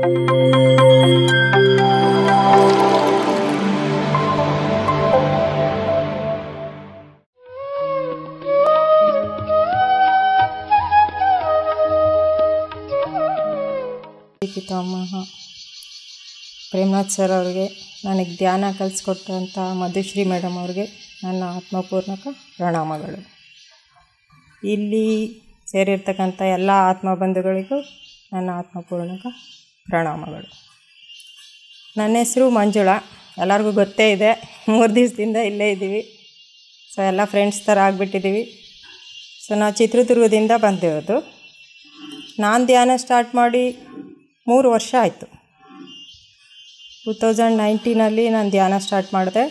ಪಿತಾಮಹ ಪ್ರೇಮನಾಥ್ ಸರ್ ಅವರಿಗೆ ನನಗೆ ಧ್ಯಾನ ಕಲಿಸ್ಕೊಟ್ಟಂಥ ಮಧುಶ್ರೀ ಮೇಡಮ್ ಅವ್ರಿಗೆ ನನ್ನ ಆತ್ಮಪೂರ್ಣಕ ಪ್ರಣಾಮಗಳು ಇಲ್ಲಿ ಸೇರಿರ್ತಕ್ಕಂಥ ಎಲ್ಲ ಆತ್ಮಬಂಧುಗಳಿಗೂ ನನ್ನ ಆತ್ಮಪೂರ್ಣಕ ಪ್ರಣಾಮಗಳು ನನ್ನ ಹೆಸರು ಮಂಜುಳಾ ಎಲ್ಲರಿಗೂ ಗೊತ್ತೇ ಇದೆ ಮೂರು ದಿವಸದಿಂದ ಇಲ್ಲೇ ಇದ್ದೀವಿ ಸೊ ಎಲ್ಲ ಫ್ರೆಂಡ್ಸ್ ಥರ ಆಗಿಬಿಟ್ಟಿದ್ದೀವಿ ಸೊ ನಾವು ಚಿತ್ರದುರ್ಗದಿಂದ ಬಂದಿರೋದು ನಾನು ಧ್ಯಾನ ಸ್ಟಾರ್ಟ್ ಮಾಡಿ ಮೂರು ವರ್ಷ ಆಯಿತು ಟೂ ತೌಸಂಡ್ ನೈನ್ಟೀನಲ್ಲಿ ನಾನು ಧ್ಯಾನ ಸ್ಟಾರ್ಟ್ ಮಾಡಿದೆ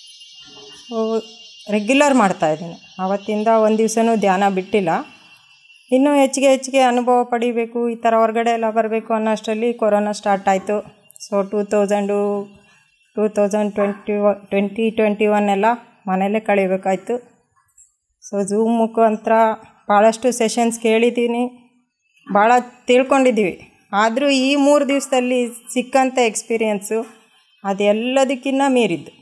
ರೆಗ್ಯುಲರ್ ಮಾಡ್ತಾಯಿದ್ದೀನಿ ಆವತ್ತಿಂದ ಒಂದು ದಿವಸನೂ ಧ್ಯಾನ ಬಿಟ್ಟಿಲ್ಲ ಇನ್ನೂ ಹೆಚ್ಚಿಗೆ ಹೆಚ್ಚಿಗೆ ಅನುಭವ ಪಡಿಬೇಕು ಈ ಥರ ಹೊರಗಡೆ ಎಲ್ಲ ಬರಬೇಕು ಅನ್ನೋಷ್ಟರಲ್ಲಿ ಕೊರೋನಾ ಸ್ಟಾರ್ಟ್ ಆಯಿತು so two thousand two thousand twenty o twenty twenty one ಎಲ್ಲ ಮನೆಯಲ್ಲೇ ಕಳಿಬೇಕಾಯ್ತು ಸೊ ಝೂಮ್ ಮುಖಾಂತರ ಭಾಳಷ್ಟು ಸೆಷನ್ಸ್ ಕೇಳಿದ್ದೀನಿ ಭಾಳ ತಿಳ್ಕೊಂಡಿದ್ದೀವಿ ಆದರೂ ಈ ಮೂರು ದಿವಸದಲ್ಲಿ ಸಿಕ್ಕಂಥ ಎಕ್ಸ್ಪೀರಿಯೆನ್ಸು ಅದೆಲ್ಲದಕ್ಕಿಂತ ಮೀರಿದ್ದು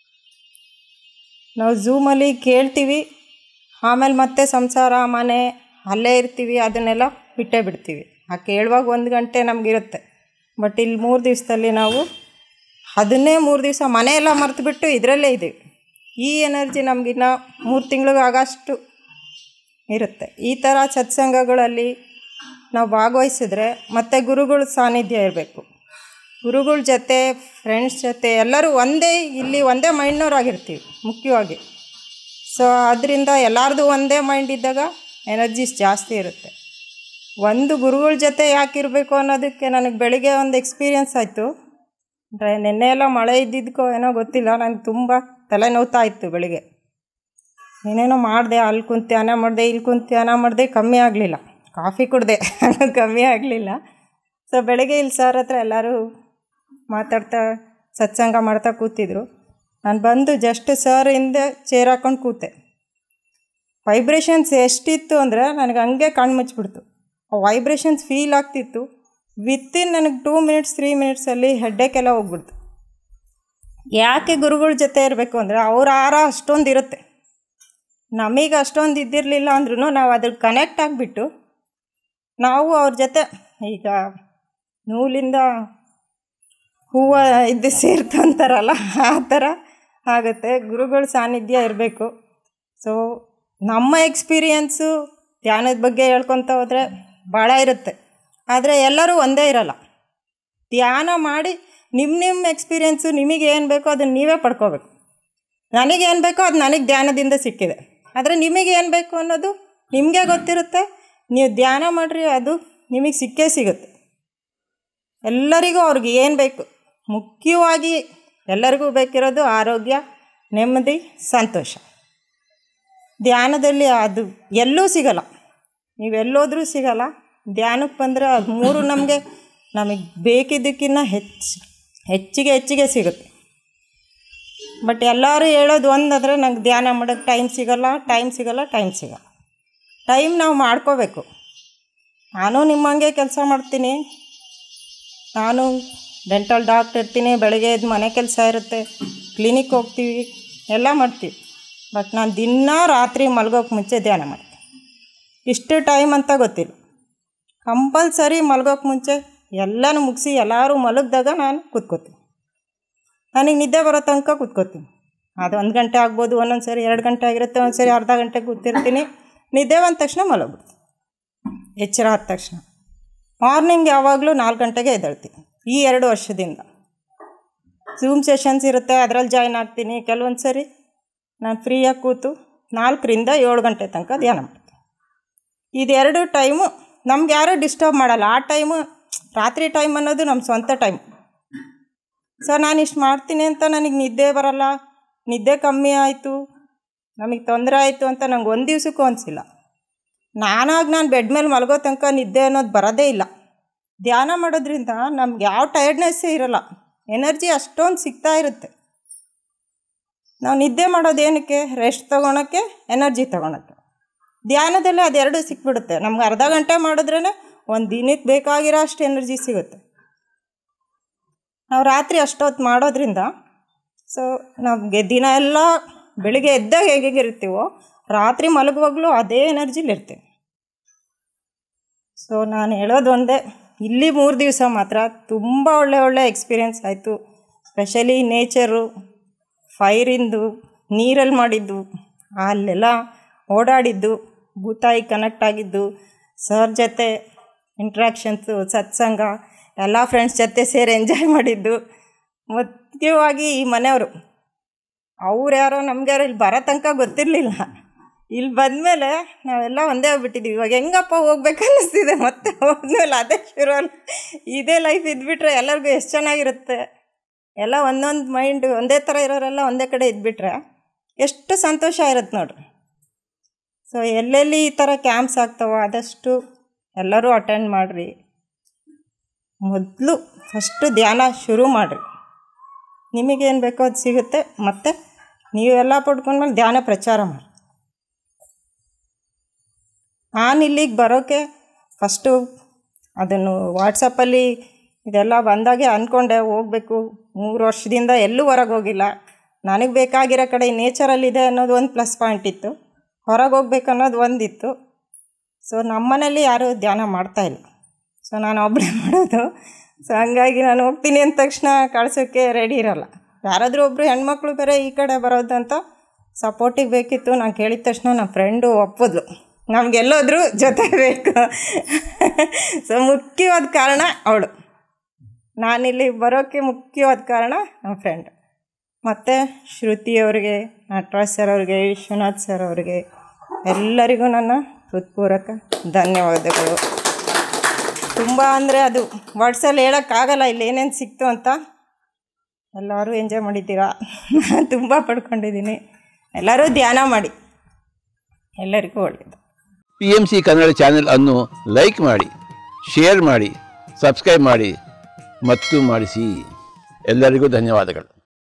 ನಾವು ಝೂಮಲ್ಲಿ ಕೇಳ್ತೀವಿ ಆಮೇಲೆ ಮತ್ತೆ ಸಂಸಾರ ಮನೆ ಅಲ್ಲೇ ಇರ್ತೀವಿ ಅದನ್ನೆಲ್ಲ ಬಿಟ್ಟೇ ಬಿಡ್ತೀವಿ ಆ ಕೇಳುವಾಗ ಒಂದು ಗಂಟೆ ನಮಗಿರುತ್ತೆ ಬಟ್ ಇಲ್ಲಿ ಮೂರು ದಿವಸದಲ್ಲಿ ನಾವು ಅದನ್ನೇ ಮೂರು ದಿವಸ ಮನೆಯೆಲ್ಲ ಮರೆತುಬಿಟ್ಟು ಇದರಲ್ಲೇ ಇದ್ದೀವಿ ಈ ಎನರ್ಜಿ ನಮಗಿನ್ನ ಮೂರು ತಿಂಗಳಿಗೆ ಆಗೋಷ್ಟು ಇರುತ್ತೆ ಈ ಥರ ಸತ್ಸಂಗಗಳಲ್ಲಿ ನಾವು ಭಾಗವಹಿಸಿದ್ರೆ ಮತ್ತು ಗುರುಗಳ ಸಾನ್ನಿಧ್ಯ ಇರಬೇಕು ಗುರುಗಳ ಜೊತೆ ಫ್ರೆಂಡ್ಸ್ ಜೊತೆ ಎಲ್ಲರೂ ಒಂದೇ ಇಲ್ಲಿ ಒಂದೇ ಮೈಂಡ್ನವ್ರಾಗಿರ್ತೀವಿ ಮುಖ್ಯವಾಗಿ ಸೊ ಅದರಿಂದ ಎಲ್ಲರದು ಒಂದೇ ಮೈಂಡ್ ಇದ್ದಾಗ ಎನರ್ಜೀಸ್ ಜಾಸ್ತಿ ಇರುತ್ತೆ ಒಂದು ಗುರುಗಳ ಜೊತೆ ಯಾಕಿರಬೇಕು ಅನ್ನೋದಕ್ಕೆ ನನಗೆ ಬೆಳಿಗ್ಗೆ ಒಂದು ಎಕ್ಸ್ಪೀರಿಯನ್ಸ್ ಆಯಿತು ಅಂದರೆ ನಿನ್ನೆ ಎಲ್ಲ ಮಳೆ ಇದ್ದಿದ್ದಕ್ಕೋ ಏನೋ ಗೊತ್ತಿಲ್ಲ ನನಗೆ ತುಂಬ ತಲೆ ನೋವ್ತಾ ಇತ್ತು ಬೆಳಿಗ್ಗೆ ಏನೇನೋ ಮಾಡಿದೆ ಅಲ್ಲಿ ಕುಂತು ಧ್ಯಾನ ಮಾಡಿದೆ ಇಲ್ಲಿ ಕುಂತು ಧ್ಯಾನ ಮಾಡಿದೆ ಕಮ್ಮಿ ಆಗಲಿಲ್ಲ ಕಾಫಿ ಕುಡಿದೆ ಕಮ್ಮಿ ಆಗಲಿಲ್ಲ ಸೊ ಬೆಳಗ್ಗೆ ಇಲ್ಲಿ ಸರ್ ಹತ್ರ ಎಲ್ಲರೂ ಮಾತಾಡ್ತಾ ಸತ್ಸಂಗ ಮಾಡ್ತಾ ಕೂತಿದ್ರು ನಾನು ಬಂದು ಜಸ್ಟ್ ಸರ್ ಹಿಂದೆ ಚೇರ್ ಹಾಕ್ಕೊಂಡು ಕೂತೆ ವೈಬ್ರೇಷನ್ಸ್ ಎಷ್ಟಿತ್ತು ಅಂದರೆ ನನಗೆ ಹಂಗೆ ಕಣ್ಣು ಮುಚ್ಚಿಬಿಡ್ತು ಆ ವೈಬ್ರೇಷನ್ಸ್ ಫೀಲ್ ಆಗ್ತಿತ್ತು ವಿತಿನ್ ನನಗೆ ಟೂ ಮಿನಿಟ್ಸ್ ತ್ರೀ ಮಿನಿಟ್ಸಲ್ಲಿ ಹೆಡ್ಡೇಕೆಲ್ಲ ಹೋಗ್ಬಿಡ್ತು ಯಾಕೆ ಗುರುಗಳ ಜೊತೆ ಇರಬೇಕು ಅಂದರೆ ಅವ್ರ ಆರ ಅಷ್ಟೊಂದು ಇರುತ್ತೆ ನಮಗೆ ಅಷ್ಟೊಂದು ಇದ್ದಿರಲಿಲ್ಲ ಅಂದ್ರೂ ನಾವು ಅದ್ರಿಗೆ ಕನೆಕ್ಟ್ ಆಗಿಬಿಟ್ಟು ನಾವು ಅವ್ರ ಜೊತೆ ಈಗ ನೂಲಿಂದ ಹೂವು ಇದು ಸೇರ್ಕೊಂತಾರಲ್ಲ ಆ ಥರ ಆಗುತ್ತೆ ಗುರುಗಳ ಸಾನ್ನಿಧ್ಯ ಇರಬೇಕು ಸೊ ನಮ್ಮ ಎಕ್ಸ್ಪೀರಿಯನ್ಸು ಧ್ಯಾನದ ಬಗ್ಗೆ ಹೇಳ್ಕೊತ ಹೋದರೆ ಭಾಳ ಇರುತ್ತೆ ಆದರೆ ಎಲ್ಲರೂ ಒಂದೇ ಇರಲ್ಲ ಧ್ಯಾನ ಮಾಡಿ ನಿಮ್ಮ ನಿಮ್ಮ ಎಕ್ಸ್ಪೀರಿಯೆನ್ಸು ನಿಮಗೆ ಏನು ಬೇಕೋ ಅದನ್ನು ನೀವೇ ಪಡ್ಕೋಬೇಕು ನನಗೇನು ಬೇಕೋ ಅದು ನನಗೆ ಧ್ಯಾನದಿಂದ ಸಿಕ್ಕಿದೆ ಆದರೆ ನಿಮಗೆ ಏನು ಬೇಕು ಅನ್ನೋದು ನಿಮಗೆ ಗೊತ್ತಿರುತ್ತೆ ನೀವು ಧ್ಯಾನ ಮಾಡಿರಿ ಅದು ನಿಮಗೆ ಸಿಕ್ಕೇ ಸಿಗುತ್ತೆ ಎಲ್ಲರಿಗೂ ಅವ್ರಿಗೆ ಏನು ಬೇಕು ಮುಖ್ಯವಾಗಿ ಎಲ್ಲರಿಗೂ ಬೇಕಿರೋದು ಆರೋಗ್ಯ ನೆಮ್ಮದಿ ಸಂತೋಷ ಧ್ಯಾನದಲ್ಲಿ ಅದು ಎಲ್ಲೂ ಸಿಗಲ್ಲ ನೀವೆಲ್ಲೋದ್ರೂ ಸಿಗಲ್ಲ ಧ್ಯಾನಕ್ಕೆ ಬಂದರೆ ಅದು ಮೂರು ನಮಗೆ ನಮಗೆ ಬೇಕಿದ್ದಕ್ಕಿಂತ ಹೆಚ್ಚು ಹೆಚ್ಚಿಗೆ ಹೆಚ್ಚಿಗೆ ಸಿಗುತ್ತೆ ಬಟ್ ಎಲ್ಲರೂ ಹೇಳೋದು ಒಂದಾದರೆ ನಂಗೆ ಧ್ಯಾನ ಮಾಡೋಕ್ಕೆ ಟೈಮ್ ಸಿಗಲ್ಲ ಟೈಮ್ ಸಿಗಲ್ಲ ಟೈಮ್ ಸಿಗಲ್ಲ ಟೈಮ್ ನಾವು ಮಾಡ್ಕೋಬೇಕು ನಾನು ನಿಮ್ಮಂಗೆ ಕೆಲಸ ಮಾಡ್ತೀನಿ ನಾನು ಡೆಂಟಲ್ ಡಾಕ್ಟರ್ ಇರ್ತೀನಿ ಬೆಳಗ್ಗೆ ಎದ್ದು ಮನೆ ಕೆಲಸ ಇರುತ್ತೆ ಕ್ಲಿನಿಕ್ ಹೋಗ್ತೀವಿ ಎಲ್ಲ ಮಾಡ್ತೀವಿ ಬಟ್ ನಾನು ದಿನ ರಾತ್ರಿ ಮಲ್ಗೋಕೆ ಮುಂಚೆ ಧ್ಯಾನ ಮಾಡ್ತೀನಿ ಇಷ್ಟು ಟೈಮ್ ಅಂತ ಗೊತ್ತಿಲ್ಲ ಕಂಪಲ್ಸರಿ ಮಲ್ಗೋಕೆ ಮುಂಚೆ ಎಲ್ಲನೂ ಮುಗಿಸಿ ಎಲ್ಲರೂ ಮಲಗಿದಾಗ ನಾನು ಕೂತ್ಕೋತೀನಿ ನನಗೆ ನಿದ್ದೆ ಬರೋ ತನಕ ಕೂತ್ಕೋತೀನಿ ಅದು ಒಂದು ಗಂಟೆ ಆಗ್ಬೋದು ಒಂದೊಂದು ಸರಿ ಎರಡು ಗಂಟೆ ಆಗಿರುತ್ತೆ ಒಂದು ಸರಿ ಅರ್ಧ ಗಂಟೆ ಕೂತಿರ್ತೀನಿ ನಿದ್ದೆ ಬಂದ ತಕ್ಷಣ ಮಲಗ್ಬಿಡ್ತೀನಿ ಎಚ್ಚರ ಆದ ತಕ್ಷಣ ಮಾರ್ನಿಂಗ್ ಯಾವಾಗಲೂ ನಾಲ್ಕು ಗಂಟೆಗೆ ಎದ್ದೇಳ್ತೀನಿ ಈ ಎರಡು ವರ್ಷದಿಂದ ಝೂಮ್ ಸೆಷನ್ಸ್ ಇರುತ್ತೆ ಅದರಲ್ಲಿ ಜಾಯ್ನ್ ಆಗ್ತೀನಿ ಕೆಲವೊಂದು ಸರಿ ನಾನು ಫ್ರೀಯಾಗಿ ಕೂತು ನಾಲ್ಕರಿಂದ ಏಳು ಗಂಟೆ ತನಕ ಧ್ಯಾನ ಮಾಡ್ತೀನಿ ಇದೆರಡು ಟೈಮು ನಮ್ಗೆ ಯಾರೂ ಡಿಸ್ಟರ್ಬ್ ಮಾಡಲ್ಲ ಆ ಟೈಮು ರಾತ್ರಿ ಟೈಮ್ ಅನ್ನೋದು ನಮ್ಮ ಸ್ವಂತ ಟೈಮ್ ಸೊ ನಾನು ಇಷ್ಟು ಮಾಡ್ತೀನಿ ಅಂತ ನನಗೆ ನಿದ್ದೆ ಬರಲ್ಲ ನಿದ್ದೆ ಕಮ್ಮಿ ಆಯಿತು ನಮಗೆ ತೊಂದರೆ ಆಯಿತು ಅಂತ ನಂಗೆ ಒಂದು ದಿವಸಕ್ಕೂ ಅನಿಸಿಲ್ಲ ನಾನಾಗಿ ನಾನು ಬೆಡ್ ಮೇಲೆ ಮಲಗೋ ತನಕ ನಿದ್ದೆ ಅನ್ನೋದು ಬರೋದೇ ಇಲ್ಲ ಧ್ಯಾನ ಮಾಡೋದ್ರಿಂದ ನಮ್ಗೆ ಯಾವ ಟಯರ್ಡ್ನೆಸ್ಸೇ ಇರಲ್ಲ ಎನರ್ಜಿ ಅಷ್ಟೊಂದು ಸಿಗ್ತಾ ಇರುತ್ತೆ ನಾವು ನಿದ್ದೆ ಮಾಡೋದೇನಕ್ಕೆ ರೆಸ್ಟ್ ತೊಗೊಳಕ್ಕೆ ಎನರ್ಜಿ ತೊಗೊಳಕ್ಕೆ ಧ್ಯಾನದಲ್ಲಿ ಅದೆರಡು ಸಿಕ್ಬಿಡುತ್ತೆ ನಮ್ಗೆ ಅರ್ಧ ಗಂಟೆ ಮಾಡಿದ್ರೇ ಒಂದು ದಿನಕ್ಕೆ ಬೇಕಾಗಿರೋ ಅಷ್ಟು ಎನರ್ಜಿ ಸಿಗುತ್ತೆ ನಾವು ರಾತ್ರಿ ಅಷ್ಟೊತ್ತು ಮಾಡೋದ್ರಿಂದ ಸೊ ನಮಗೆ ದಿನ ಎಲ್ಲ ಬೆಳಿಗ್ಗೆ ಎದ್ದಾಗ ಹೇಗಿರ್ತೀವೋ ರಾತ್ರಿ ಮಲಗುವಾಗಲೂ ಅದೇ ಎನರ್ಜಿಲಿ ಇರ್ತೀವಿ ಸೊ ನಾನು ಹೇಳೋದು ಒಂದೇ ಇಲ್ಲಿ ಮೂರು ದಿವಸ ಮಾತ್ರ ತುಂಬ ಒಳ್ಳೆ ಒಳ್ಳೆ ಎಕ್ಸ್ಪೀರಿಯೆನ್ಸ್ ಆಯಿತು ಸ್ಪೆಷಲಿ ನೇಚರು ಫೈರಿಂದು ನೀರಲ್ಲಿ ಮಾಡಿದ್ದು ಅಲ್ಲೆಲ್ಲ ಓಡಾಡಿದ್ದು ಭೂತಾಯಿ ಕನೆಕ್ಟ್ ಆಗಿದ್ದು ಸರ್ ಜೊತೆ ಇಂಟ್ರ್ಯಾಕ್ಷನ್ಸು ಸತ್ಸಂಗ ಎಲ್ಲ ಫ್ರೆಂಡ್ಸ್ ಜೊತೆ ಸೇರಿ ಎಂಜಾಯ್ ಮಾಡಿದ್ದು ಮುಖ್ಯವಾಗಿ ಈ ಮನೆಯವರು ಅವ್ರು ಯಾರೋ ನಮ್ಗೆ ಯಾರೋ ಇಲ್ಲಿ ಬರೋ ತನಕ ಗೊತ್ತಿರಲಿಲ್ಲ ಇಲ್ಲಿ ಬಂದಮೇಲೆ ನಾವೆಲ್ಲ ಒಂದೇ ಆಗ್ಬಿಟ್ಟಿದ್ದೀವಿ ಇವಾಗ ಹೆಂಗಪ್ಪ ಹೋಗ್ಬೇಕು ಅನ್ನಿಸ್ತಿದೆ ಮತ್ತೆ ಹೋದ್ಮೇಲೆ ಅದೇ ಶುರು ಇದೇ ಲೈಫ್ ಇದ್ಬಿಟ್ರೆ ಎಲ್ಲರಿಗೂ ಎಷ್ಟು ಚೆನ್ನಾಗಿರುತ್ತೆ ಎಲ್ಲ ಒಂದೊಂದು ಮೈಂಡ್ ಒಂದೇ ಥರ ಇರೋರೆಲ್ಲ ಒಂದೇ ಕಡೆ ಇದ್ಬಿಟ್ರೆ ಎಷ್ಟು ಸಂತೋಷ ಇರುತ್ತೆ ನೋಡ್ರಿ ಸೊ ಎಲ್ಲೆಲ್ಲಿ ಈ ಥರ ಕ್ಯಾಂಪ್ಸ್ ಆಗ್ತಾವೋ ಆದಷ್ಟು ಎಲ್ಲರೂ ಅಟೆಂಡ್ ಮಾಡಿರಿ ಮೊದಲು ಫಸ್ಟು ಧ್ಯಾನ ಶುರು ಮಾಡಿರಿ ನಿಮಗೇನು ಬೇಕೋ ಅದು ಸಿಗುತ್ತೆ ಮತ್ತು ನೀವೆಲ್ಲ ಪಡ್ಕೊಂಡ್ಮೇಲೆ ಧ್ಯಾನ ಪ್ರಚಾರ ಮಾಡಿ ನಾನು ಇಲ್ಲಿಗೆ ಬರೋಕ್ಕೆ ಫಸ್ಟು ಅದನ್ನು ವಾಟ್ಸಪ್ಪಲ್ಲಿ ಇದೆಲ್ಲ ಬಂದಾಗೆ ಅಂದ್ಕೊಂಡೆ ಹೋಗಬೇಕು ಮೂರು ವರ್ಷದಿಂದ ಎಲ್ಲೂ ಹೊರಗೆ ಹೋಗಿಲ್ಲ ನನಗೆ ಬೇಕಾಗಿರೋ ಕಡೆ ನೇಚರಲ್ಲಿದೆ ಅನ್ನೋದು ಒಂದು ಪ್ಲಸ್ ಪಾಯಿಂಟ್ ಇತ್ತು ಹೊರಗೆ ಹೋಗ್ಬೇಕು ಅನ್ನೋದು ಒಂದಿತ್ತು ಸೊ ನಮ್ಮನೇಲಿ ಯಾರೂ ಧ್ಯಾನ ಮಾಡ್ತಾಯಿಲ್ಲ ಸೊ ನಾನು ಒಬ್ಬಳೇ ಮಾಡೋದು ಸೊ ಹಂಗಾಗಿ ನಾನು ಹೋಗ್ತೀನಿ ಅಂದ ತಕ್ಷಣ ಕಳ್ಸೋಕ್ಕೆ ರೆಡಿ ಇರೋಲ್ಲ ಯಾರಾದರೂ ಒಬ್ಬರು ಹೆಣ್ಮಕ್ಳು ಬೇರೆ ಈ ಕಡೆ ಬರೋದಂತ ಸಪೋರ್ಟಿಗೆ ಬೇಕಿತ್ತು ನಾನು ಕೇಳಿದ ತಕ್ಷಣ ನನ್ನ ಫ್ರೆಂಡು ಒಪ್ಪಿದ್ಲು ನಮಗೆಲ್ಲೋದ್ರೂ ಜೊತೆ ಬೇಕು ಸೊ ಮುಖ್ಯವಾದ ಕಾರಣ ಅವಳು ನಾನಿಲ್ಲಿ ಬರೋಕ್ಕೆ ಮುಖ್ಯವಾದ ಕಾರಣ ನಮ್ಮ ಫ್ರೆಂಡ್ ಮತ್ತು ಶ್ರುತಿ ಅವರಿಗೆ ನಟರಾಜ್ ಸರ್ ಅವ್ರಿಗೆ ವಿಶ್ವನಾಥ್ ಸರ್ ಅವರಿಗೆ ಎಲ್ಲರಿಗೂ ನನ್ನ ಹೃತ್ಪೂರ್ವಕ ಧನ್ಯವಾದಗಳು ತುಂಬ ಅಂದರೆ ಅದು ವರ್ಡ್ಸಲ್ಲಿ ಹೇಳೋಕ್ಕಾಗಲ್ಲ ಇಲ್ಲಿ ಏನೇನು ಸಿಕ್ತು ಅಂತ ಎಲ್ಲರೂ ಎಂಜಾಯ್ ಮಾಡಿದ್ದೀರಾ ನಾನು ತುಂಬ ಪಡ್ಕೊಂಡಿದ್ದೀನಿ ಎಲ್ಲರೂ ಧ್ಯಾನ ಮಾಡಿ ಎಲ್ಲರಿಗೂ ಒಳ್ಳೆಯದು P M C Kannada channel ಅನ್ನು ಲೈಕ್ ಮಾಡಿ ಶೇರ್ ಮಾಡಿ ಸಬ್ಸ್ಕ್ರೈಬ್ ಮಾಡಿ ಮತ್ತು ಮಾಡಿಸಿ ಎಲ್ಲರಿಗೂ ಧನ್ಯವಾದಗಳು